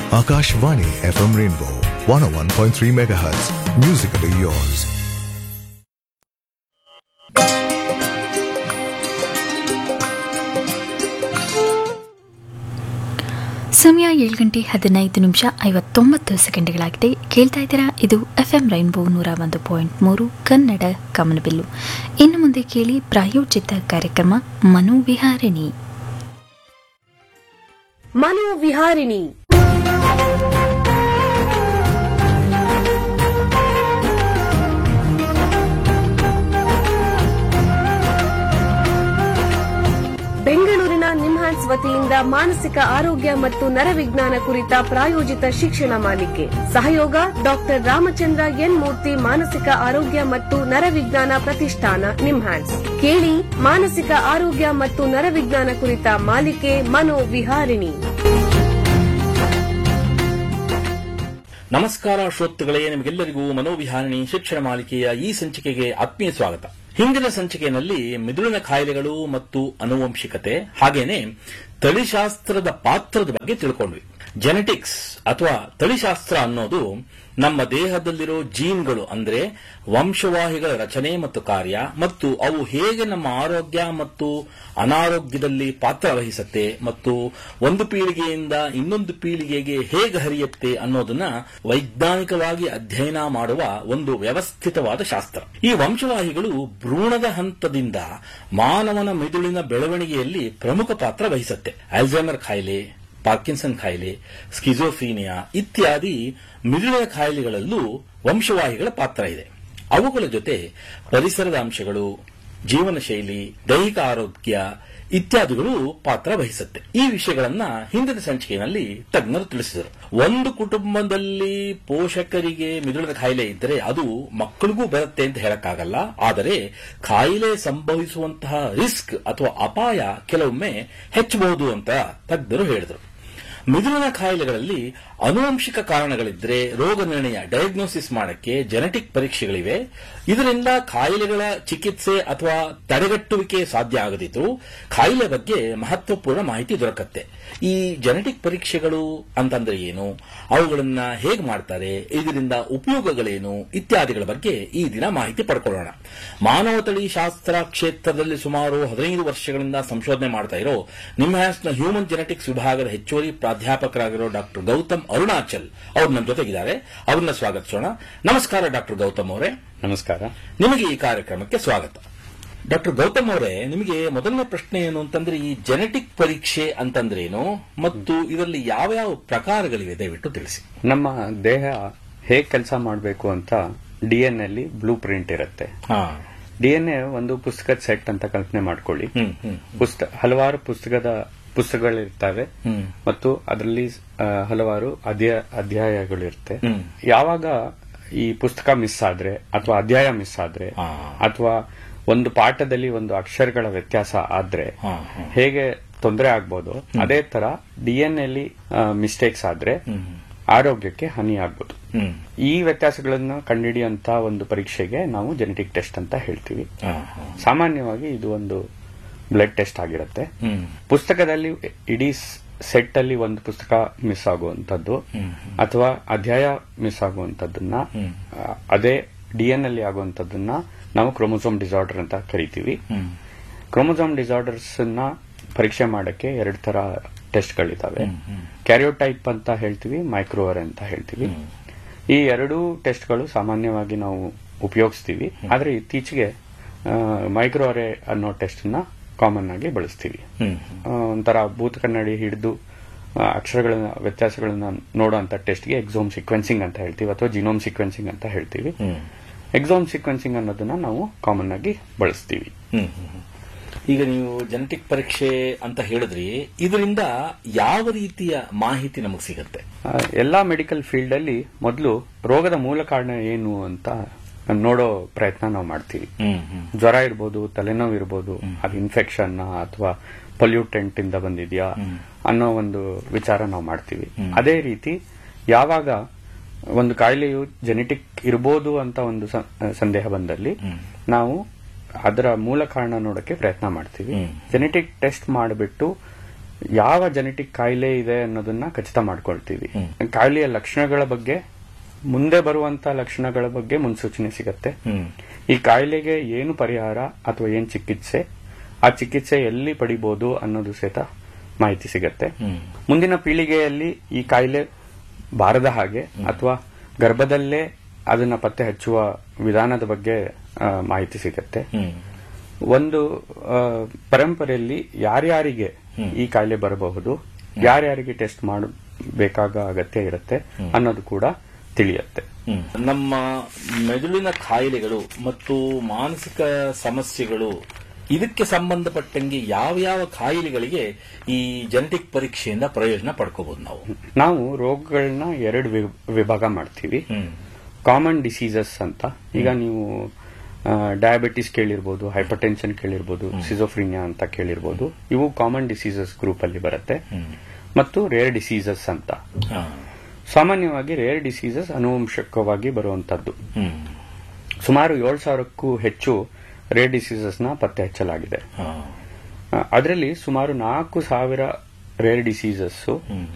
Akashvani FM Rainbow 101.3 MHz. Musically yours. ಸಮಯ ಏಳು ಗಂಟೆ ಹದಿನೈದು ನಿಮಿಷ ಐವತ್ತೊಂಬತ್ತು ಸೆಕೆಂಡ್ಗಳಾಗಿದೆ ಕೇಳ್ತಾ ಇದ್ದೀರಾ ಇದು ಎಫ್ ಎಂ ರೈನ್ಬೋ ನೂರ ಒಂದು ಪಾಯಿಂಟ್ ಮೂರು ಕನ್ನಡ ಕಮನಬಿಲ್ಲು ಇನ್ನು ಮುಂದೆ ಕೇಳಿ ಪ್ರಾಯೋಜಿತ ಕಾರ್ಯಕ್ರಮ ಮನೋವಿಹಾರಿಣಿ ಮನೋವಿಹಾರಿಣಿ ಬೆಂಗಳೂರಿನ ನಿಮ್ಹಾನ್ಸ್ ವತಿಯಿಂದ ಮಾನಸಿಕ ಆರೋಗ್ಯ ಮತ್ತು ನರವಿಜ್ಞಾನ ಕುರಿತ ಪ್ರಾಯೋಜಿತ ಶಿಕ್ಷಣ ಮಾಲಿಕೆ ಸಹಯೋಗ ಡಾಕ್ಟರ್ ರಾಮಚಂದ್ರ ಎನ್ ಮೂರ್ತಿ ಮಾನಸಿಕ ಆರೋಗ್ಯ ಮತ್ತು ನರವಿಜ್ಞಾನ ಪ್ರತಿಷ್ಠಾನ ನಿಮ್ಹಾನ್ಸ್ ಕೇಳಿ ಮಾನಸಿಕ ಆರೋಗ್ಯ ಮತ್ತು ನರವಿಜ್ಞಾನ ಕುರಿತ ಮಾಲಿಕೆ ಮನೋವಿಹಾರಿಣಿ ನಮಸ್ಕಾರ ಶ್ರೋತೃಗಳೇ ನಿಮಗೆಲ್ಲರಿಗೂ ಮನೋವಿಹಾರಿಣಿ ಶಿಕ್ಷಣ ಮಾಲಿಕೆಯ ಈ ಸಂಚಿಕೆಗೆ ಆತ್ಮೀಯ ಸ್ವಾಗತ ಹಿಂದಿನ ಸಂಚಿಕೆಯಲ್ಲಿ ಮಿದುಳಿನ ಕಾಯಿಲೆಗಳು ಮತ್ತು ಅನುವಂಶಿಕತೆ ಹಾಗೇನೆ ತಳಿಶಾಸ್ತ್ರದ ಪಾತ್ರದ ಬಗ್ಗೆ ತಿಳ್ಕೊಂಡ್ವಿ ಜೆನೆಟಿಕ್ಸ್ ಅಥವಾ ತಳಿಶಾಸ್ತ್ರ ಅನ್ನೋದು ನಮ್ಮ ದೇಹದಲ್ಲಿರೋ ಜೀನ್ಗಳು ಅಂದ್ರೆ ವಂಶವಾಹಿಗಳ ರಚನೆ ಮತ್ತು ಕಾರ್ಯ ಮತ್ತು ಅವು ಹೇಗೆ ನಮ್ಮ ಆರೋಗ್ಯ ಮತ್ತು ಅನಾರೋಗ್ಯದಲ್ಲಿ ಪಾತ್ರ ವಹಿಸುತ್ತೆ ಮತ್ತು ಒಂದು ಪೀಳಿಗೆಯಿಂದ ಇನ್ನೊಂದು ಪೀಳಿಗೆಗೆ ಹೇಗೆ ಹರಿಯುತ್ತೆ ಅನ್ನೋದನ್ನ ವೈಜ್ಞಾನಿಕವಾಗಿ ಅಧ್ಯಯನ ಮಾಡುವ ಒಂದು ವ್ಯವಸ್ಥಿತವಾದ ಶಾಸ್ತ್ರ ಈ ವಂಶವಾಹಿಗಳು ಭ್ರೂಣದ ಹಂತದಿಂದ ಮಾನವನ ಮಿದುಳಿನ ಬೆಳವಣಿಗೆಯಲ್ಲಿ ಪ್ರಮುಖ ಪಾತ್ರ ವಹಿಸುತ್ತೆ ಆಲ್ಝೈಮರ್ ಕಾಯಿಲೆ ಪಾರ್ಕಿನ್ಸನ್ ಕಾಯಿಲೆ ಸ್ಕಿಜೋಫೀನಿಯಾ ಇತ್ಯಾದಿ ಮಿದುಳಿನ ಕಾಯಿಲೆಗಳಲ್ಲೂ ವಂಶವಾಹಿಗಳ ಪಾತ್ರ ಇದೆ ಅವುಗಳ ಜೊತೆ ಪರಿಸರದ ಅಂಶಗಳು ಜೀವನ ಶೈಲಿ ದೈಹಿಕ ಆರೋಗ್ಯ ಇತ್ಯಾದಿಗಳು ಪಾತ್ರ ವಹಿಸುತ್ತೆ ಈ ವಿಷಯಗಳನ್ನ ಹಿಂದಿನ ಸಂಚಿಕೆಯಲ್ಲಿ ತಜ್ಞರು ತಿಳಿಸಿದರು ಒಂದು ಕುಟುಂಬದಲ್ಲಿ ಪೋಷಕರಿಗೆ ಮಿದುಳಿನ ಕಾಯಿಲೆ ಇದ್ದರೆ ಅದು ಮಕ್ಕಳಿಗೂ ಬರುತ್ತೆ ಅಂತ ಹೇಳಕ್ಕಾಗಲ್ಲ ಆದರೆ ಕಾಯಿಲೆ ಸಂಭವಿಸುವಂತಹ ರಿಸ್ಕ್ ಅಥವಾ ಅಪಾಯ ಕೆಲವೊಮ್ಮೆ ಹೆಚ್ಚಬಹುದು ಅಂತ ತಜ್ಞರು ಹೇಳಿದರು ಮಿದುಳಿನ ಕಾಯಿಲೆಗಳಲ್ಲಿ ಅನುವಂಶಿಕ ಕಾರಣಗಳಿದ್ರೆ ರೋಗ ನಿರ್ಣಯ ಡಯಾಗ್ನೋಸಿಸ್ ಮಾಡಕ್ಕೆ ಜೆನೆಟಿಕ್ ಪರೀಕ್ಷೆಗಳಿವೆ ಇದರಿಂದ ಕಾಯಿಲೆಗಳ ಚಿಕಿತ್ಸೆ ಅಥವಾ ತಡೆಗಟ್ಟುವಿಕೆ ಸಾಧ್ಯ ಆಗದಿದ್ರು ಕಾಯಿಲೆ ಬಗ್ಗೆ ಮಹತ್ವಪೂರ್ಣ ಮಾಹಿತಿ ದೊರಕತ್ತೆ ಈ ಜೆನೆಟಿಕ್ ಪರೀಕ್ಷೆಗಳು ಅಂತಂದ್ರೆ ಏನು ಅವುಗಳನ್ನ ಹೇಗೆ ಮಾಡ್ತಾರೆ ಇದರಿಂದ ಉಪಯೋಗಗಳೇನು ಇತ್ಯಾದಿಗಳ ಬಗ್ಗೆ ಈ ದಿನ ಮಾಹಿತಿ ಪಡ್ಕೊಳ್ಳೋಣ ಮಾನವ ತಳಿ ಶಾಸ್ತ್ರ ಕ್ಷೇತ್ರದಲ್ಲಿ ಸುಮಾರು ಹದಿನೈದು ವರ್ಷಗಳಿಂದ ಸಂಶೋಧನೆ ಮಾಡ್ತಾ ಇರೋ ನಿಮ್ಹಾನ್ಸ್ನ ಹ್ಯೂಮನ್ ಜೆನೆಟಿಕ್ಸ್ ವಿಭಾಗದ ಹೆಚ್ಚುವರಿ ಪ್ರಾಧ್ಯಾಪಕರಾಗಿರೋ ಡಾಕ್ಟರ್ ಗೌತಮ್ ಅರುಣಾಚಲ್ ಅವರು ನಮ್ಮ ಜೊತೆಗಿದ್ದಾರೆ ಅವ್ರನ್ನ ಸ್ವಾಗತಿಸೋಣ ನಮಸ್ಕಾರ ಡಾಕ್ಟರ್ ಗೌತಮ್ ಅವರೇ ನಮಸ್ಕಾರ ನಿಮಗೆ ಈ ಕಾರ್ಯಕ್ರಮಕ್ಕೆ ಸ್ವಾಗತ ಡಾಕ್ಟರ್ ಗೌತಮ್ ಅವರೇ ನಿಮಗೆ ಮೊದಲನೇ ಪ್ರಶ್ನೆ ಏನು ಅಂತಂದ್ರೆ ಈ ಜೆನೆಟಿಕ್ ಪರೀಕ್ಷೆ ಅಂತಂದ್ರೇನು ಮತ್ತು ಇದರಲ್ಲಿ ಯಾವ ಯಾವ ಪ್ರಕಾರಗಳಿವೆ ದಯವಿಟ್ಟು ತಿಳಿಸಿ ನಮ್ಮ ದೇಹ ಹೇಗೆ ಕೆಲಸ ಮಾಡಬೇಕು ಅಂತ ಡಿಎನ್ಎ ಅಲ್ಲಿ ಬ್ಲೂ ಪ್ರಿಂಟ್ ಇರುತ್ತೆ ಹಾ ಡಿಎನ್ಎ ಒಂದು ಪುಸ್ತಕದ ಸೆಟ್ ಅಂತ ಕಲ್ಪನೆ ಮಾಡ್ಕೊಳ್ಳಿ ಹ್ಮ್ ಹ್ಮ್ ಪುಸ್ತ ಹಲವಾರು ಪುಸ್ತಕದ ಪುಸ್ತಕಗಳಿರ್ತವೆ ಹ್ಮ್. ಮತ್ತು ಅದರಲ್ಲಿ ಆ, ಹಲವಾರು ಅಧ್ಯಾಯ ಅಧ್ಯಾಯಗಳಿರುತ್ತೆ ಹ್ಮ್. ಯಾವಾಗ ಈ ಪುಸ್ತಕ ಮಿಸ್ ಆದ್ರೆ ಅಥವಾ ಅಧ್ಯಾಯ ಮಿಸ್ ಆದ್ರೆ ಹಾ. ಅಥವಾ ಒಂದು ಪಾಠದಲ್ಲಿ ಒಂದು ಅಕ್ಷರಗಳ ವ್ಯತ್ಯಾಸ ಆದ್ರೆ ಹಾ, ಹಾ. ಹೇಗೆ ತೊಂದರೆ ಆಗ್ಬೋದು ಅದೇ ತರ ಡಿಎನ್ಎ ಅಲ್ಲಿ ಮಿಸ್ಟೇಕ್ಸ್ ಆದ್ರೆ ಹ್ಮ್. ಆರೋಗ್ಯಕ್ಕೆ ಹಾನಿ ಆಗ್ಬೋದು ಹ್ಮ್ ಈ ವ್ಯತ್ಯಾಸಗಳನ್ನ ಕಂಡುಹಿಡಿಯುವಂತ ಒಂದು ಪರೀಕ್ಷೆಗೆ ನಾವು ಜೆನೆಟಿಕ್ ಟೆಸ್ಟ್ ಅಂತ ಹೇಳ್ತೀವಿ ಹಾ, ಹಾ. ಸಾಮಾನ್ಯವಾಗಿ ಇದು ಒಂದು ಬ್ಲಡ್ ಟೆಸ್ಟ್ ಆಗಿರುತ್ತೆ ಹ್ಮ್ ಪುಸ್ತಕದಲ್ಲಿ ಇಡೀ ಸೆಟ್ ಅಲ್ಲಿ ಒಂದು ಪುಸ್ತಕ ಮಿಸ್ ಆಗುವಂತದ್ದು ಹ್ಮ್. ಅಥವಾ ಅಧ್ಯಾಯ ಮಿಸ್ ಆಗುವಂತದ್ದನ್ನ ಹ್ಮ್. ಆ, ಅದೇ ಡಿಎನ್ ಅಲ್ಲಿ ಆಗುವಂತದ್ದನ್ನ ನಾವು ಕ್ರೋಮೋಸೋಮ್ ಡಿಸಾರ್ಡರ್ ಅಂತ ಕರಿತೀವಿ ಹ್ಮ್ ಕ್ರೋಮೋಸೋಮ್ ಡಿಸಾರ್ಡರ್ಸ್ ನ ಪರೀಕ್ಷೆ ಮಾಡಕ್ಕೆ ಎರಡು ತರ ಟೆಸ್ಟ್ಗಳಿದಾವೆ ಹ್ಮ್, ಹ್ಮ್. ಕ್ಯಾರಿಯೋಟೈಪ್ ಅಂತ ಹೇಳ್ತೀವಿ ಮೈಕ್ರೋವರ್ ಅಂತ ಹೇಳ್ತೀವಿ ಹ್ಮ್. ಈ ಎರಡೂ ಟೆಸ್ಟ್ಗಳು ಸಾಮಾನ್ಯವಾಗಿ ನಾವು ಉಪಯೋಗಿಸ್ತೀವಿ ಆದ್ರೆ ಇತ್ತೀಚೆಗೆ ಮೈಕ್ರೋವರೆ ಅನ್ನೋ ಟೆಸ್ಟ್ ನ ಕಾಮನ್ ಆಗಿ ಬಳಸ್ತೀವಿ ಹ್ಮ್ ಆ, ಒಂಥರ ಭೂತ ಕನ್ನಡಿ ಹಿಡಿದು ಅಕ್ಷರಗಳನ್ನ ವ್ಯತ್ಯಾಸಗಳನ್ನ ನೋಡುವಂತ ಟೆಸ್ಟ್ಗೆ ಎಕ್ಸೋಮ್ ಸೀಕ್ವೆನ್ಸಿಂಗ್ ಅಂತ ಹೇಳ್ತೀವಿ ಅಥವಾ ಜಿನೋಮ್ ಸೀಕ್ವೆನ್ಸಿಂಗ್ ಅಂತ ಹೇಳ್ತೀವಿ ಹ್ಮ್ ಎಕ್ಸೋಮ್ ಸೀಕ್ವೆನ್ಸಿಂಗ್ ಅನ್ನೋದನ್ನ ನಾವು ಕಾಮನ್ ಆಗಿ ಬಳಸ್ತೀವಿ ಹ್ಮ್, ಹ್ಮ್, ಹ್ಮ್. ಈಗ ನೀವು ಜೆನೆಟಿಕ್ ಪರೀಕ್ಷೆ ಅಂತ ಹೇಳಿದ್ರಿ ಇದರಿಂದ ಯಾವ ರೀತಿಯ ಮಾಹಿತಿ ನಮಗೆ ಸಿಗುತ್ತೆ ಆ, ಎಲ್ಲಾ ಮೆಡಿಕಲ್ ಫೀಲ್ಡ್ ಅಲ್ಲಿ ಮೊದಲು ರೋಗದ ಮೂಲ ಕಾರಣ ಏನು ಅಂತ ನೋಡೋ ಪ್ರಯತ್ನ ನಾವು ಮಾಡ್ತೀವಿ ಹ್ಮ್ ಹ್ಮ್ ಜ್ವರ ಇರ್ಬೋದು ತಲೆನೋವು ಇರ್ಬೋದು ಅದು ಇನ್ಫೆಕ್ಷನ್ ಅಥವಾ ಪೊಲ್ಯೂಟೆಂಟ್ ಇಂದ ಬಂದಿದ್ಯಾ ಅನ್ನೋ ಒಂದು ವಿಚಾರ ನಾವು ಮಾಡ್ತೀವಿ ಅದೇ ರೀತಿ ಯಾವಾಗ ಒಂದು ಕಾಯಿಲೆಯು ಜೆನೆಟಿಕ್ ಇರ್ಬೋದು ಅಂತ ಒಂದು ಸ- ಸಂದೇಹ ಬಂದಲ್ಲಿ ನಾವು ಅದರ ಮೂಲ ಕಾರಣ ನೋಡಕ್ಕೆ ಪ್ರಯತ್ನ ಮಾಡ್ತೀವಿ ಹ್ಮ್. ಜೆನೆಟಿಕ್ ಟೆಸ್ಟ್ ಮಾಡಿಬಿಟ್ಟು ಯಾವ ಜೆನೆಟಿಕ್ ಕಾಯಿಲೆ ಇದೆ ಅನ್ನೋದನ್ನ ಖಚಿತ ಮಾಡ್ಕೊಳ್ತೀವಿ ಕಾಯಿಲೆಯ ಲಕ್ಷಣಗಳ ಬಗ್ಗೆ ಮುಂದೆ ಬರುವಂತ ಲಕ್ಷಣಗಳ ಬಗ್ಗೆ ಮುನ್ಸೂಚನೆ ಸಿಗತ್ತೆ ಹ್ಮ್ ಈ ಕಾಯಿಲೆಗೆ ಏನು ಪರಿಹಾರ ಅಥವಾ ಏನ್ ಚಿಕಿತ್ಸೆ ಆ ಚಿಕಿತ್ಸೆ ಎಲ್ಲಿ ಪಡಿಬಹುದು ಅನ್ನೋದು ಸಹಿತ ಮಾಹಿತಿ ಸಿಗತ್ತೆ ಹ್ಮ್ ಮುಂದಿನ ಪೀಳಿಗೆಯಲ್ಲಿ ಈ ಕಾಯಿಲೆ ಬಾರದ ಹಾಗೆ ಅಥವಾ ಗರ್ಭದಲ್ಲೇ ಅದನ್ನ ಪತ್ತೆ ಹಚ್ಚುವ ವಿಧಾನದ ಬಗ್ಗೆ ಆ, ಮಾಹಿತಿ ಸಿಗತ್ತೆ ಹ್ಮ್ ಒಂದು ಆ, ಪರಂಪರೆಯಲ್ಲಿ ಯಾರ್ಯಾರಿಗೆ ಈ ಕಾಯಿಲೆ ಬರಬಹುದು ಯಾರ್ಯಾರಿಗೆ ಟೆಸ್ಟ್ ಮಾಡಬೇಕಾಗ ಅಗತ್ಯ ಇರುತ್ತೆ ಅನ್ನೋದು ಕೂಡ ತಿಳಿಯತ್ತೆ ಹ್ಮ್. ನಮ್ಮ ಮೆದುಳಿನ ಕಾಯಿಲೆಗಳು ಮತ್ತು ಮಾನಸಿಕ ಸಮಸ್ಯೆಗಳು ಇದಕ್ಕೆ ಸಂಬಂಧಪಟ್ಟಂಗೆ ಯಾವ ಯಾವ ಕಾಯಿಲೆಗಳಿಗೆ ಈ ಜೆನೆಟಿಕ್ ಪರೀಕ್ಷೆಯಿಂದ ಪ್ರಯೋಜನ ಪಡ್ಕೋಬಹುದು ನಾವು ನಾವು ರೋಗಗಳನ್ನ ಎರಡು ವಿ- ವಿಭಾಗ ಮಾಡ್ತೀವಿ ಹ್ಮ್ ಕಾಮನ್ ಡಿಸೀಸಸ್ ಅಂತ ಈಗ ನೀವು ಡಯಾಬಿಟಿಸ್ ಕೇಳಿರ್ಬೋದು ಹೈಪರ್ ಟೆನ್ಷನ್ ಕೇಳಿರ್ಬೋದು ಸಿಜೋಫ್ರಿನಿಯಾ ಅಂತ ಕೇಳಿರ್ಬೋದು ಇವು ಕಾಮನ್ ಡಿಸೀಸಸ್ ಗ್ರೂಪ್ ಅಲ್ಲಿ ಬರುತ್ತೆ ಮತ್ತು ರೇರ್ ಡಿಸೀಸಸ್ ಅಂತ ಹಾ. ಸಾಮಾನ್ಯವಾಗಿ ರೇರ್ ಡಿಸೀಸಸ್ ಅನುವಂಶಕವಾಗಿ ಬರುವಂತದ್ದು ಹ್ಮ್ ಸುಮಾರು ಏಳು ಸಾವಿರಕ್ಕೂ ಹೆಚ್ಚು ರೇರ್ ಡಿಸೀಸಸ್ ನ ಪತ್ತೆ ಹಚ್ಚಲಾಗಿದೆ ಹಾ. ಅದರಲ್ಲಿ ಸುಮಾರು ನಾಲ್ಕು ಸಾವಿರ ರೇರ್ ಡಿಸೀಸಸ್